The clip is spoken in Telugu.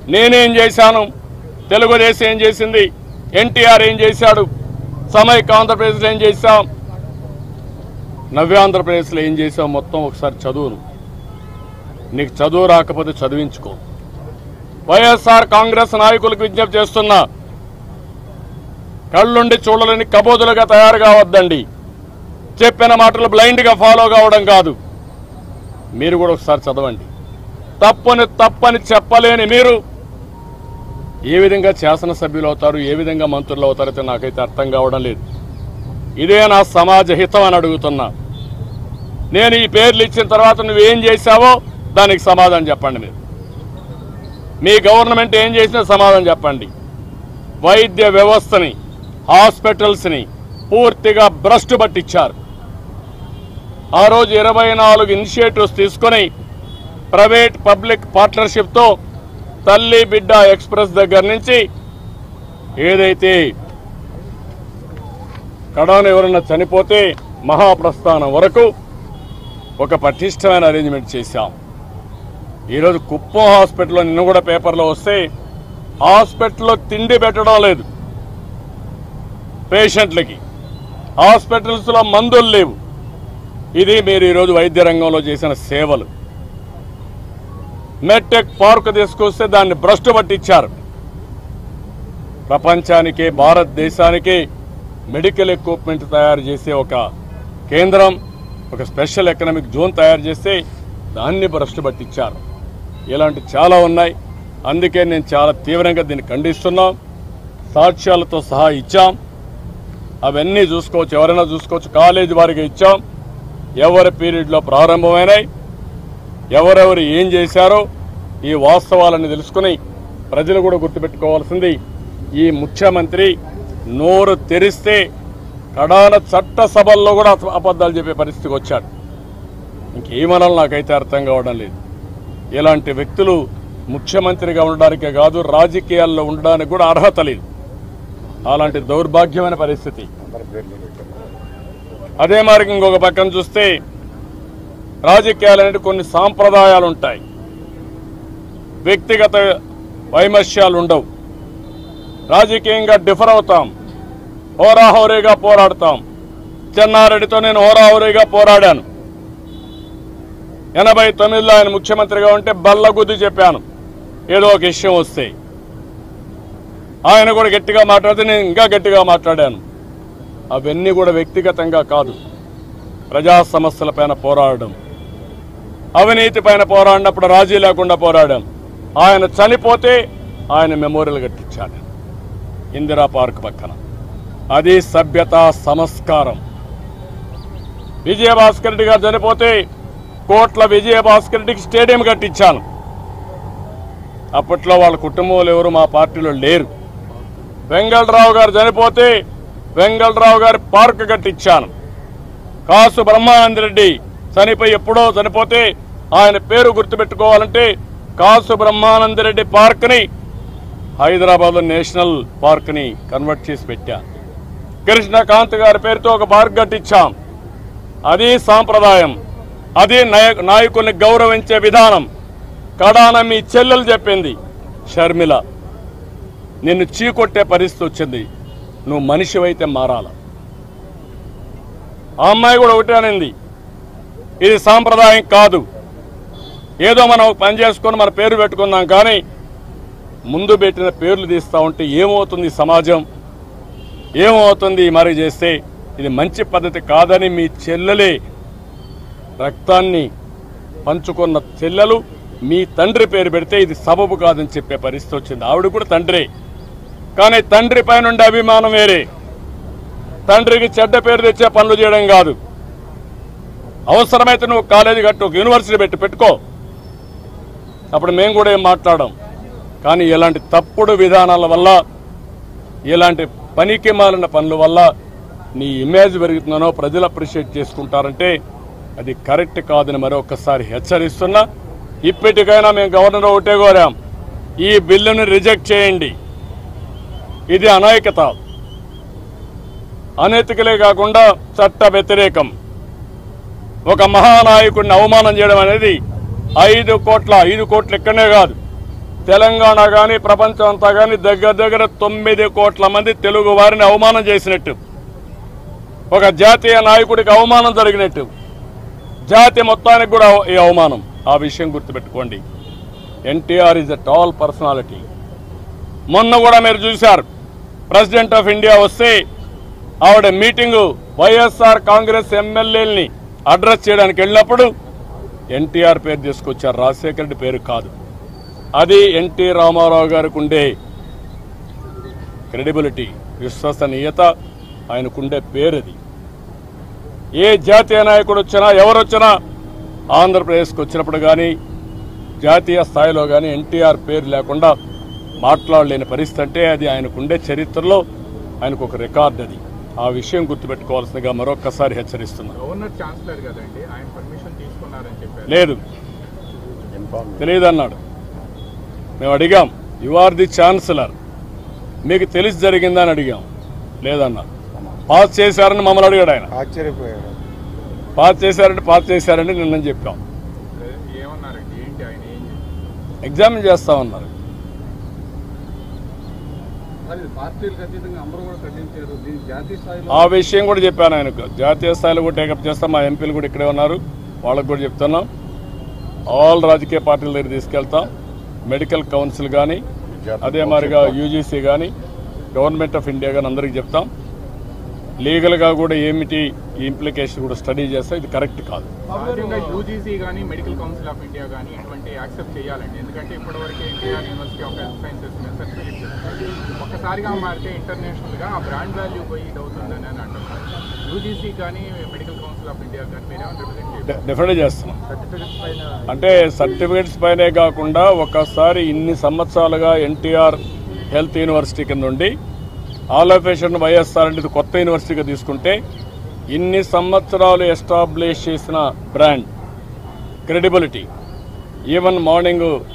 నేనేం చేశాను తెలుగుదేశం ఏం చేసింది ఎన్టీఆర్ ఏం చేశాడు సమైక్య ఆంధ్రప్రదేశ్లో ఏం చేశాం నవ్యాంధ్రప్రదేశ్లో ఏం చేసావు మొత్తం ఒకసారి చదువును నీకు చదువు రాకపోతే చదివించుకో వైఎస్ఆర్ కాంగ్రెస్ నాయకులకు విజ్ఞప్తి చేస్తున్నా కళ్ళుండి చూడలేని కబోదులుగా తయారు కావద్దండి చెప్పిన మాటలు బ్లైండ్గా ఫాలో కావడం కాదు మీరు కూడా ఒకసారి చదవండి తప్పని తప్పని చెప్పలేని మీరు ఏ విధంగా శాసనసభ్యులు అవుతారు ఏ విధంగా మంత్రులు అవుతారైతే నాకైతే అర్థం కావడం లేదు ఇదే నా సమాజ హితం అని అడుగుతున్నా నేను ఈ పేర్లు ఇచ్చిన తర్వాత నువ్వేం చేశావో దానికి సమాధానం చెప్పండి మీరు మీ గవర్నమెంట్ ఏం చేసినా సమాధానం చెప్పండి వైద్య వ్యవస్థని హాస్పిటల్స్ని పూర్తిగా భ్రష్టు పట్టించారు ఆ రోజు ఇరవై నాలుగు ఇనిషియేటివ్స్ తీసుకొని ప్రైవేట్ పబ్లిక్ పార్ట్నర్షిప్తో తల్లి బిడ్డ ఎక్స్ప్రెస్ దగ్గర నుంచి ఏదైతే కడాన ఎవరన్నా చనిపోతే మహాప్రస్థానం వరకు ఒక పటిష్టమైన అరేంజ్మెంట్ చేశాం ఈరోజు కుప్పం హాస్పిటల్లో నిన్న కూడా పేపర్లో వస్తే హాస్పిటల్లో తిండి పెట్టడం లేదు పేషెంట్లకి హాస్పిటల్స్లో మందులు లేవు ఇది మీరు ఈరోజు వైద్య రంగంలో చేసిన సేవలు మెట్టెక్ పార్క్ తీసుకొస్తే దాన్ని భ్రష్టు పట్టించారు ప్రపంచానికే భారతదేశానికే మెడికల్ ఎక్విప్మెంట్ తయారు చేసే ఒక కేంద్రం ఒక స్పెషల్ ఎకనామిక్ జోన్ తయారు చేస్తే దాన్ని భ్రష్టు పట్టించారు ఇలాంటి చాలా ఉన్నాయి అందుకే నేను చాలా తీవ్రంగా దీన్ని ఖండిస్తున్నాం సాక్ష్యాలతో సహా ఇచ్చాం అవన్నీ చూసుకోవచ్చు ఎవరైనా చూసుకోవచ్చు కాలేజీ వారికి ఇచ్చాం ఎవరి పీరియడ్లో ప్రారంభమైనాయి ఎవరెవరు ఏం చేశారో ఈ వాస్తవాలను తెలుసుకుని ప్రజలు కూడా గుర్తుపెట్టుకోవాల్సింది ఈ ముఖ్యమంత్రి నోరు తెరిస్తే కడాన చట్ట సభల్లో కూడా అస- అబద్ధాలు చెప్పే పరిస్థితికి వచ్చాడు ఇంకేమనాలి నాకైతే అర్థం కావడం లేదు ఇలాంటి వ్యక్తులు ముఖ్యమంత్రిగా ఉండడానికే కాదు రాజకీయాల్లో ఉండడానికి కూడా అర్హత లేదు అలాంటి దౌర్భాగ్యమైన పరిస్థితి అదే మరి ఇంకొక పక్కన చూస్తే రాజకీయాలు అనేది కొన్ని సాంప్రదాయాలు ఉంటాయి వ్యక్తిగత వైమస్యాలు ఉండవు రాజకీయంగా డిఫర్ అవుతాం హోరాహోరీగా పోరాడతాం చెన్నారెడ్డితో నేను హోరాహోరీగా పోరాడాను ఎనభై తొమ్మిదిలో ఆయన ముఖ్యమంత్రిగా ఉంటే బల్లగుద్ది చెప్పాను ఏదో ఒక విషయం వస్తే ఆయన కూడా గట్టిగా మాట్లాడితే నేను ఇంకా గట్టిగా మాట్లాడాను అవన్నీ కూడా వ్యక్తిగతంగా కాదు ప్రజా సమస్యలపైన పోరాడడం అవినీతి పైన పోరాడినప్పుడు రాజీ లేకుండా పోరాడాం ఆయన చనిపోతే ఆయన మెమోరియల్ కట్టించాడు ఇందిరా పార్క్ పక్కన అది సభ్యత సంస్కారం విజయభాస్కర్ రెడ్డి గారు చనిపోతే కోట్ల విజయభాస్కర్ రెడ్డికి స్టేడియం కట్టించాను అప్పట్లో వాళ్ళ కుటుంబంలో ఎవరు మా పార్టీలో లేరు వెంగళరావు గారు చనిపోతే వెంగళరావు గారి పార్క్ కట్టించాను కాసు బ్రహ్మానంద రెడ్డి చనిపోయి ఎప్పుడో చనిపోతే ఆయన పేరు గుర్తుపెట్టుకోవాలంటే కాసు బ్రహ్మానంద రెడ్డి పార్క్ని హైదరాబాద్లో నేషనల్ పార్క్ని కన్వర్ట్ చేసి పెట్టా కృష్ణకాంత్ గారి పేరుతో ఒక పార్క్ కట్టించాం అది సాంప్రదాయం అది నాయ- నాయకుల్ని గౌరవించే విధానం కడాన మీ చెల్లెలు చెప్పింది షర్మిల నిన్ను చీకొట్టే పరిస్థితి వచ్చింది నువ్వు మనిషివైతే మారాల ఆ అమ్మాయి కూడా ఒకటే అనింది ఇది సాంప్రదాయం కాదు ఏదో మనం ఒక పని చేసుకొని మన పేరు పెట్టుకుందాం కానీ ముందు పెట్టిన పేర్లు తీస్తా ఉంటే ఏమవుతుంది ఈ సమాజం ఏమవుతుంది మరి చేస్తే ఇది మంచి పద్ధతి కాదని మీ చెల్లెలే రక్తాన్ని పంచుకున్న చెల్లెలు మీ తండ్రి పేరు పెడితే ఇది సబబు కాదని చెప్పే పరిస్థితి వచ్చింది ఆవిడ కూడా తండ్రే కానీ తండ్రి పైన ఉండే అభిమానం వేరే తండ్రికి చెడ్డ పేరు తెచ్చే పనులు చేయడం కాదు అవసరమైతే నువ్వు కాలేజీ కట్టు ఒక యూనివర్సిటీ పెట్టి పెట్టుకో అప్పుడు మేము కూడా ఏం మాట్లాడాం కానీ ఇలాంటి తప్పుడు విధానాల వల్ల ఇలాంటి పనికి మాలిన పనుల వల్ల నీ ఇమేజ్ పెరుగుతుందనో ప్రజలు అప్రిషియేట్ చేసుకుంటారంటే అది కరెక్ట్ కాదని మరొకసారి హెచ్చరిస్తున్నా ఇప్పటికైనా మేము గవర్నర్ ఒకటే కోరాం ఈ బిల్లును రిజెక్ట్ చేయండి ఇది అనైకత అనైతికలే కాకుండా చట్ట వ్యతిరేకం ఒక మహానాయకుడిని అవమానం చేయడం అనేది ఐదు కోట్ల ఐదు కోట్లు ఇక్కడనే కాదు తెలంగాణ కానీ ప్రపంచం అంతా కానీ దగ్గర దగ్గర తొమ్మిది కోట్ల మంది తెలుగు వారిని అవమానం చేసినట్టు ఒక జాతీయ నాయకుడికి అవమానం జరిగినట్టు జాతి మొత్తానికి కూడా ఈ అవమానం ఆ విషయం గుర్తుపెట్టుకోండి NTR is a tall personality మొన్న కూడా మీరు చూశారు ప్రెసిడెంట్ ఆఫ్ ఇండియా వస్తే ఆవిడ మీటింగు వైఎస్ఆర్ కాంగ్రెస్ ఎమ్మెల్యేలని అడ్రస్ చేయడానికి వెళ్ళినప్పుడు ఎన్టీఆర్ పేరు తీసుకొచ్చారు రాజశేఖర రెడ్డి పేరు కాదు అది ఎన్టీ రామారావు గారికి ఉండే క్రెడిబిలిటీ విశ్వసనీయత ఆయనకుండే పేరు అది ఏ జాతీయ నాయకుడు వచ్చినా ఎవరు వచ్చినా ఆంధ్రప్రదేశ్కి వచ్చినప్పుడు కానీ జాతీయ స్థాయిలో కానీ ఎన్టీఆర్ పేరు లేకుండా మాట్లాడలేని పరిస్థితి అంటే అది ఆయనకుండే చరిత్రలో ఆయనకు ఒక రికార్డ్ అది ఆ విషయం గుర్తుపెట్టుకోవాల్సిందిగా మరొక్కసారి హెచ్చరిస్తున్నాను గవర్నర్ ఛాన్సలర్ కదండి ఆయన పర్మిషన్ తీసుకున్నారని చెప్పారు లేదు తెలియదు అన్నాడు మేము అడిగాం యు ఆర్ ది ఛాన్సలర్ మీకు తెలిసి జరిగిందని అడిగాం లేదన్నారు పాస్ చేశారని మమ్మల్ని అడిగాడు ఆయన ఆశ్చర్యపోయాడు పాస్ చేశారంటే పాస్ చేశారని నిన్న చెప్పాం ఏమన్నారండి ఏంటి ఆయన ఏం చెప్పారు ఎగ్జామిన్ చేస్తామన్నారు అది పార్టీలకు అతీతంగా అందరూ కూడా ఖండించారు దీని జాతీయ స్థాయిలో ఆ విషయం కూడా చెప్పాను ఆయనకు జాతీయ స్థాయిలో కూడా టేకప్ చేస్తాం మా ఎంపీలు కూడా ఇక్కడే ఉన్నారు వాళ్ళకు కూడా చెప్తున్నాం ఆల్ రాజకీయ పార్టీల దగ్గర తీసుకెళ్తాం మెడికల్ కౌన్సిల్ కానీ అదే మాదిరిగా యూజీసీ కానీ గవర్నమెంట్ ఆఫ్ ఇండియా కానీ అందరికీ చెప్తాం లీగల్గా కూడా ఏమిటి ఈ ఇంప్లికేషన్ కూడా స్టడీ చేస్తాం ఇది కరెక్ట్ కాదు సహజంగా యూజీసీ కానీ మెడికల్ కౌన్సిల్ ఆఫ్ ఇండియా కానీ ఇటువంటి యాక్సెప్ట్ చేయాలండి ఎందుకంటే ఇప్పటివరకు NTR university of health sciences certificate చేస్తుంది ఒక్కసారిగా మారితే ఇంటర్నేషనల్ గా ఆ బ్రాండ్ వాల్యూ పోయి ఇది అవుతుందని అని అంటున్నారు యూజీసీ కానీ మెడికల్ కౌన్సిల్ ఆఫ్ ఇండియా కానీ మీరేమో రిప్రజెంట్ చేయాలి డెఫినెట్గా చేస్తున్నాం సర్టిఫికేట్స్ పైన అంటే సర్టిఫికేట్స్ పైనే కాకుండా ఒకసారి ఇన్ని సంవత్సరాలుగా ఎన్టీఆర్ హెల్త్ యూనివర్సిటీ కింద ఉండి ఆలోపేషన్ వైఎస్ఆర్ అనేది కొత్త యూనివర్సిటీగా తీసుకుంటే ఇన్ని సంవత్సరాలు ఎస్టాబ్లిష్ చేసిన బ్రాండ్ క్రెడిబిలిటీ ఈవెన్ మార్నింగ్